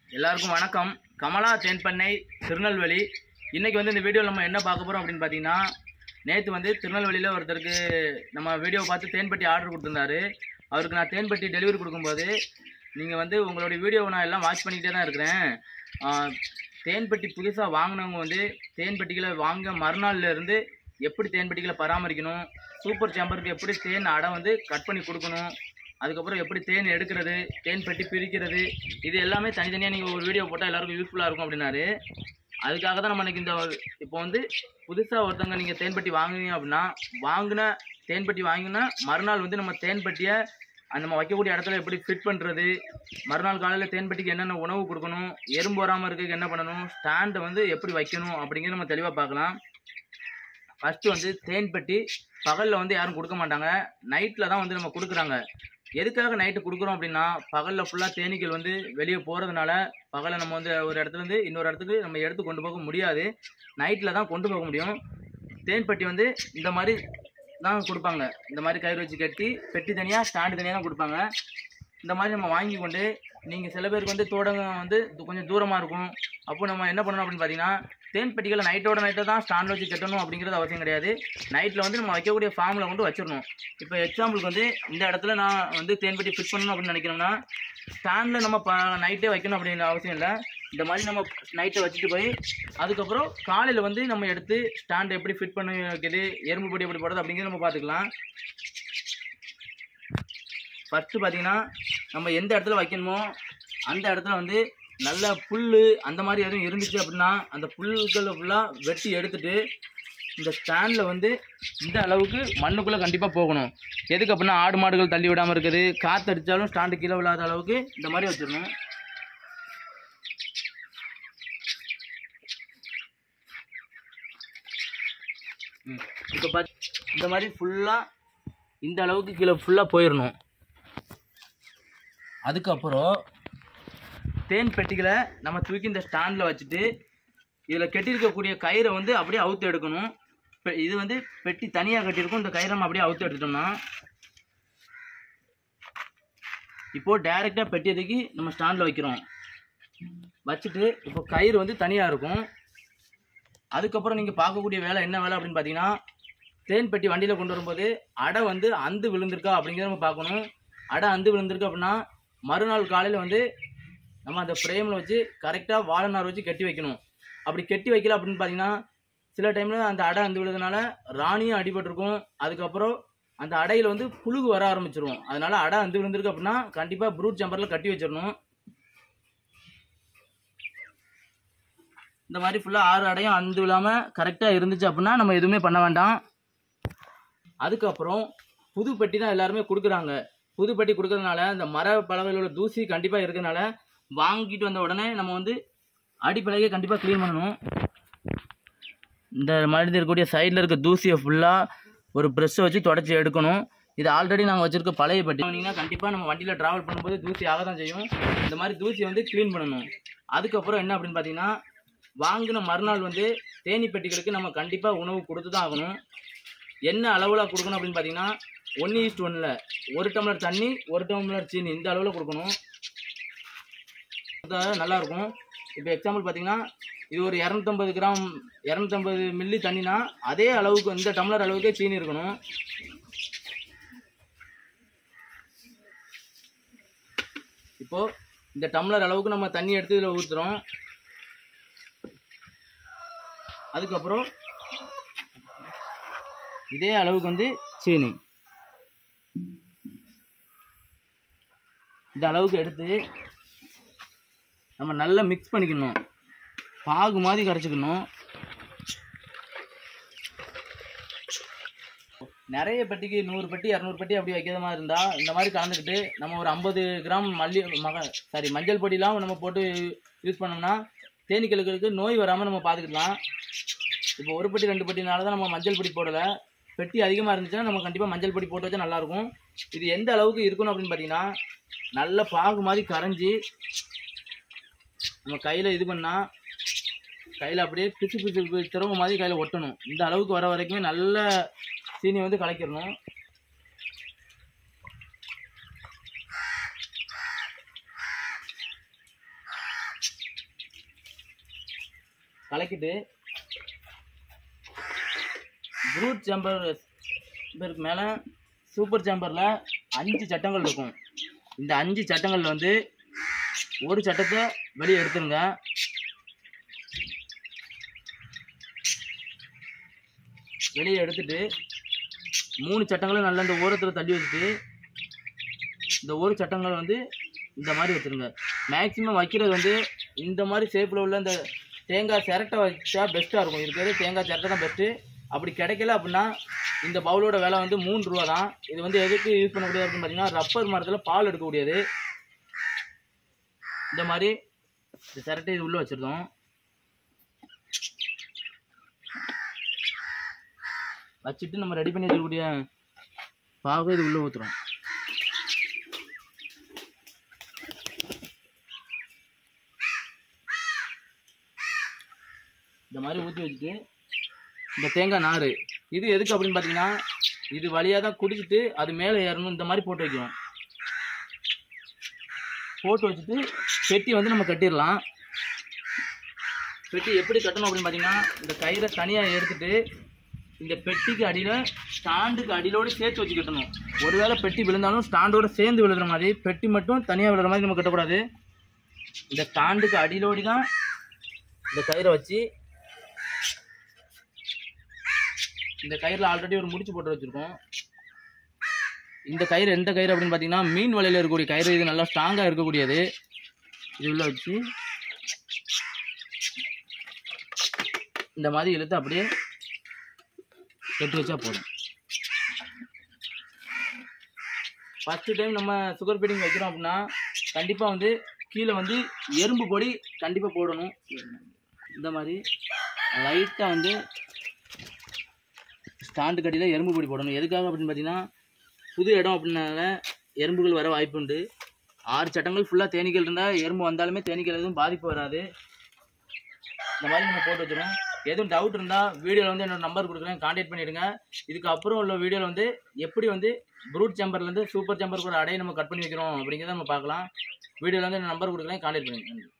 எல்லாருக்கும் வணக்கம் கமலா தேன்பண்ணை திருநெல்வேலி இன்னைக்கு வந்து இந்த வீடியோவில் நம்ம என்ன பார்க்க போகிறோம் அப்படின்னு பார்த்தீங்கன்னா நேற்று வந்து திருநெல்வேலியில் ஒருத்தருக்கு நம்ம வீடியோ பார்த்து தேன்பட்டி ஆர்டர் கொடுத்துருந்தாரு அவருக்கு நான் தேன்பட்டி டெலிவரி கொடுக்கும்போது நீங்கள் வந்து உங்களுடைய வீடியோவை நான் எல்லாம் வாட்ச் பண்ணிக்கிட்டே தான் இருக்கிறேன் ஆஹ், தேன்பட்டி புதுசாக வாங்கினவங்க வந்து தேன்பட்டிகளை வாங்க மறுநாள்ல இருந்து எப்படி தேன்பட்டிகளை பராமரிக்கணும் சூப்பர் சேம்பருக்கு எப்படி தேன் அடை வந்து கட் பண்ணி கொடுக்கணும் அதுக்கப்புறம் எப்படி தேன் எடுக்கிறது தேன் பெட்டி பிரிக்கிறது இது எல்லாமே தனித்தனியாக நீங்கள் ஒரு வீடியோ போட்டால் எல்லாருக்கும் யூஸ்ஃபுல்லாக இருக்கும் அப்படின்னாரு அதுக்காக தான் நம்ம இன்னைக்கு இந்த இப்போ வந்து புதுசாக ஒருத்தவங்க நீங்கள் தேன்பட்டி வாங்குனீங்க அப்படின்னா வாங்கின தேன்பட்டி வாங்கினா மறுநாள் வந்து நம்ம தேன்பட்டியை அந்த நம்ம வைக்கக்கூடிய இடத்துல எப்படி ஃபிட் பண்ணுறது மறுநாள் காலையில் தேன்பட்டிக்கு என்னென்ன உணவு கொடுக்கணும் எறும்பு வராமல் இருக்க என்ன பண்ணணும் ஸ்டாண்டை வந்து எப்படி வைக்கணும் அப்படிங்கிறத நம்ம தெளிவாக பார்க்கலாம் ஃபஸ்ட்டு வந்து தேன்பெட்டி பகலில் வந்து யாரும் கொடுக்க மாட்டாங்க நைட்டில் தான் வந்து நம்ம கொடுக்குறாங்க எதுக்காக நைட்டு கொடுக்குறோம் அப்படின்னா பகலில் ஃபுல்லாக தேனீக்கள் வந்து வெளியே போகிறதுனால பகலில் நம்ம வந்து ஒரு இடத்துல இருந்து இன்னொரு இடத்துக்கு நம்ம எடுத்து கொண்டு போக முடியாது நைட்டில் தான் கொண்டு போக முடியும் தேன்பெட்டி வந்து இந்த மாதிரி தான் கொடுப்பாங்க இந்த மாதிரி கயிறு வச்சு கட்டி பெட்டி தனியாக ஸ்டாண்டு தனியாக தான் கொடுப்பாங்க இந்த மாதிரி நம்ம வாங்கி கொண்டு நீங்கள் சில பேருக்கு வந்து தோட்டங்க வந்து து- கொஞ்சம் தூரமாக இருக்கும் அப்போ நம்ம என்ன பண்ணணும் அப்படின்னு பார்த்தீங்கன்னா தேன் பெட்டிகளை நைட்டோட நைட்டை தான் ஸ்டாண்டில் வச்சு கட்டணும் அப்படிங்கிறது அவசியம் கிடையாது நைட்டில் வந்து நம்ம வைக்கக்கூடிய ஃபார்மில் கொண்டு வச்சிடணும் இப்போ எக்ஸாம்பிளுக்கு வந்து இந்த இடத்துல நான் வந்து தேன் பெட்டி ஃபிட் பண்ணணும் அப்படின்னு நினைக்கிறோம்னா ஸ்டாண்டில் நம்ம ப நைட்டே வைக்கணும் அப்படிங்கிற அவசியம் இல்லை இந்த மாதிரி நம்ம நைட்டை வச்சுட்டு போய் அதுக்கப்புறம் காலையில் வந்து நம்ம எடுத்து ஸ்டாண்ட் எப்படி ஃபிட் பண்ணி வைக்கிறது எறும்பு பொடி எப்படி போடுறது அப்படிங்கிறத நம்ம பார்த்துக்கலாம் ஃபஸ்ட்டு பார்த்தீங்கன்னா நம்ம எந்த இடத்துல வைக்கணுமோ அந்த இடத்துல வந்து நல்ல புல் அந்த மாதிரி எதுவும் இருந்துச்சு அப்படின்னா அந்த புல்களை ஃபுல்லாக வெட்டி எடுத்துட்டு இந்த ஸ்டாண்டில் வந்து இந்த அளவுக்கு மண்ணுக்குள்ளே கண்டிப்பாக போகணும் எதுக்கு அப்படின்னா ஆடு மாடுகள் தள்ளி விடாமல் இருக்குது காற்று அடித்தாலும் ஸ்டாண்டு கீழே விழாத அளவுக்கு இந்த மாதிரி வச்சிடணும் ம். இப்போ பார்த்து இந்த மாதிரி ஃபுல்லாக இந்த அளவுக்கு கீழே ஃபுல்லாக போயிடணும் அதுக்கப்புறம் தேன் பெட்டிகளை நம்ம தூக்கி இந்த ஸ்டாண்டில் வச்சுட்டு இதில் கட்டியிருக்கக்கூடிய கயிறை வந்து அப்படியே அவுத்து எடுக்கணும் இப்போ இது வந்து பெட்டி தனியாக கட்டியிருக்கும் இந்த கயிறை நம்ம அப்படியே அவுத்து எடுத்துட்டோம்னா இப்போது டைரெக்டாக பெட்டியை தூக்கி நம்ம ஸ்டாண்டில் வைக்கிறோம் வச்சுட்டு இப்போ கயிறு வந்து தனியாக இருக்கும் அதுக்கப்புறம் நீங்கள் பார்க்கக்கூடிய வேலை என்ன வேலை அப்படின்னு பார்த்தீங்கன்னா தேன் பெட்டி வண்டியில் கொண்டு வரும்போது அடை வந்து அந்து விழுந்திருக்கா அப்படிங்கிறத நம்ம பார்க்கணும் அடை அந்து விழுந்திருக்கு அப்படின்னா மறுநாள் காலையில் வந்து நம்ம அந்த ஃப்ரேமில் வச்சு கரெக்டாக வாழைநார் வச்சு கட்டி வைக்கணும் அப்படி கட்டி வைக்கல அப்படின்னு பார்த்தீங்கன்னா சில டைமில் அந்த அடை அந்து விழுதுனால ராணியும் அடிபட்டிருக்கும் அதுக்கப்புறம் அந்த அடையில் வந்து புழுகு வர ஆரம்பிச்சிரும் அதனால அடை அந்து விழுந்திருக்கு அப்படின்னா கண்டிப்பாக ப்ரூட் ஜம்பரில் கட்டி வச்சிடணும் இந்த மாதிரி ஃபுல்லாக ஆறு அடையும் அந்து விழாமல் கரெக்டாக இருந்துச்சு அப்படின்னா நம்ம எதுவுமே பண்ண வேண்டாம் அதுக்கப்புறம் புது பெட்டி தான் எல்லாருமே கொடுக்குறாங்க புது பெட்டி கொடுக்கறதுனால இந்த மர பலகைகளோட தூசி கண்டிப்பாக இருக்கிறதுனால வாங்கிட்டு வந்த உடனே நம்ம வந்து அடிப்பலகையை கண்டிப்பாக க்ளீன் பண்ணணும் இந்த மாதிரி இருக்கக்கூடிய சைடில் இருக்க தூசியை ஃபுல்லாக ஒரு ப்ரெஷ்ஷை வச்சு தொடச்சி எடுக்கணும் இது ஆல்ரெடி நாங்கள் வச்சுருக்க பழைய பெட்டி வாங்கினீங்கன்னா கண்டிப்பாக நம்ம வண்டியில் ட்ராவல் பண்ணும்போது தூசி ஆக தான் செய்யும் இந்த மாதிரி தூசியை வந்து க்ளீன் பண்ணணும் அதுக்கப்புறம் என்ன அப்படின்னு பார்த்தீங்கன்னா வாங்கின மறுநாள் வந்து தேனி பெட்டிகளுக்கு நம்ம கண்டிப்பாக உணவு கொடுத்து தான் ஆகணும் என்ன அளவில் கொடுக்கணும் அப்படின்னு பார்த்தீங்கன்னா ஒன்று ஈஸ்ட் ஒன்றில் ஒரு டம்ளர் தண்ணி ஒரு டம்ளர் சீனி இந்த அளவில் கொடுக்கணும் அது நல்லாயிருக்கும் இப்போ எக்ஸாம்பிள் பார்த்தீங்கன்னா இது ஒரு இரநூத்தம்பது கிராம் இரநூத்தம்பது மில்லி தண்ணினா அதே அளவுக்கு இந்த டம்ளர் அளவுக்கே சீனி இருக்கணும் இப்போது இந்த டம்ளர் அளவுக்கு நம்ம தண்ணி எடுத்து இதில் ஊற்றுறோம் அதுக்கப்புறம் இதே அளவுக்கு வந்து சீனி இந்த அளவுக்கு எடுத்து நம்ம நல்லா மிக்ஸ் பண்ணிக்கணும் பாகு மாதிரி கரைச்சிக்கணும் நிறைய பெட்டிக்கு நூறு பெட்டி இரநூறு பெட்டி அப்படி வைக்கிற மாதிரி இருந்தால் இந்த மாதிரி கலந்துக்கிட்டு நம்ம ஒரு ஐம்பது கிராம் மல்லி மக சாரி மஞ்சள் பொடிலாம் நம்ம போட்டு யூஸ் பண்ணோம்னா தேனீக்களுக்கு நோய் வராமல் நம்ம பார்த்துக்கலாம் இப்போ ஒரு பெட்டி ரெண்டு பெட்டினால தான் நம்ம மஞ்சள் பொடி போடலை பெட்டி அதிகமாக இருந்துச்சுன்னா நம்ம கண்டிப்பாக மஞ்சள் பொடி போட்டு வச்சா நல்லாயிருக்கும் இது எந்த அளவுக்கு இருக்கணும் அப்படின்னு பார்த்தீங்கன்னா நல்ல பாகு மாதிரி கரைஞ்சி நம்ம கையில் இது பண்ணால் கையில் அப்படியே பிசு பிசு பிசு திறவு மாதிரி கையில் ஒட்டணும் இந்த அளவுக்கு வர வரைக்குமே நல்ல சீனி வந்து கலக்கிடணும் கலக்கிட்டு ப்ரூட் சேம்பர் பேருக்கு மேலே சூப்பர் சேம்பரில் அஞ்சு சட்டங்கள் இருக்கும் இந்த அஞ்சு சட்டங்களில் வந்து ஒரு சட்டத்தை வெளியே எடுத்துருங்க வெளியே எடுத்துட்டு மூணு சட்டங்களும் நல்லா இந்த ஓரத்தில் தள்ளி வச்சுட்டு இந்த ஒரு சட்டங்கள் வந்து இந்த மாதிரி வச்சுருங்க மேக்ஸிமம் வைக்கிறது வந்து இந்த மாதிரி ஷேப்பில் உள்ள இந்த தேங்காய் சிரட்டை வச்சா பெஸ்ட்டாக இருக்கும் இருக்கிறது தேங்காய் சிரட்டை தான் பெஸ்ட்டு அப்படி கிடைக்கல அப்படின்னா இந்த பவுலோட விலை வந்து மூணு ரூபா தான் இது வந்து எதுக்கு யூஸ் பண்ணக்கூடியது அப்படின்னு பார்த்தீங்கன்னா ரப்பர் மரத்தில் பால் எடுக்கக்கூடியது இந்த மாதிரி இந்த சிரட்டை இது உள்ளே வச்சுருந்தோம் வச்சுட்டு நம்ம ரெடி பண்ணி வச்சிருக்கக்கூடிய பாகு இது உள்ளே ஊற்றுறோம் இந்த மாதிரி ஊற்றி வச்சுட்டு இந்த தேங்காய் நார் இது எதுக்கு அப்படின்னு பார்த்தீங்கன்னா இது வழியாக தான் குடிச்சிட்டு அது மேலே ஏறணும் இந்த மாதிரி போட்டு வைக்கணும் போட்டு வச்சுட்டு பெட்டி வந்து நம்ம கட்டிடலாம் பெட்டி எப்படி கட்டணும் அப்படின்னு பார்த்தீங்கன்னா இந்த கயிறை தனியாக எடுத்துட்டு இந்த பெட்டிக்கு அடியில் ஸ்டாண்டுக்கு அடியிலோடு சேர்த்து வச்சு கட்டணும் ஒருவேளை பெட்டி விழுந்தாலும் ஸ்டாண்டோட சேர்ந்து விழுகிற மாதிரி பெட்டி மட்டும் தனியாக விழுகிற மாதிரி நம்ம கட்டக்கூடாது இந்த ஸ்டாண்டுக்கு அடியிலோடி தான் இந்த கயிறை வச்சு இந்த கயிறில் ஆல்ரெடி ஒரு முடிச்சு போட்டு வச்சுருக்கோம் இந்த கயிறு எந்த கயிறு அப்படின்னு பார்த்தீங்கன்னா மீன் வலையில் இருக்கக்கூடிய கயிறு இது நல்லா ஸ்ட்ராங்காக இருக்கக்கூடியது இது உள்ள வச்சு இந்த மாதிரி இழுத்து அப்படியே கட்டி வச்சா போதும் ஃபஸ்ட்டு டைம் நம்ம சுகர் ஃபீடிங் வைக்கிறோம் அப்படின்னா கண்டிப்பாக வந்து கீழே வந்து எறும்பு பொடி கண்டிப்பாக போடணும் இந்த மாதிரி லைட்டாக வந்து ஸ்டாண்டு கட்டியில் எறும்பு பொடி போடணும் எதுக்காக அப்படின்னு பார்த்தீங்கன்னா புது இடம் அப்படின்னால எறும்புகள் வர வாய்ப்பு உண்டு ஆறு சட்டங்கள் ஃபுல்லாக தேனீக்கள் இருந்தால் எறும்பு வந்தாலுமே தேனீக்கள் எதுவும் பாதிப்பு வராது இந்த மாதிரி நம்ம போட்டு வச்சிடும் எதுவும் டவுட் இருந்தால் வீடியோவில் வந்து என்னோட நம்பர் கொடுக்குறேன் கான்டாக்ட் பண்ணிவிடுங்க இதுக்கு அப்புறம் உள்ள வீடியோவில் வந்து எப்படி வந்து ப்ரூட் சேம்பர்லேருந்து சூப்பர் சேம்பர் கூட அடையை நம்ம கட் பண்ணி வைக்கிறோம் அப்படிங்கிறத நம்ம பார்க்கலாம் வீடியோவில் வந்து நம்பர் கொடுக்குறேன் கான்டாக்ட் பண்ணுங்க நன்றி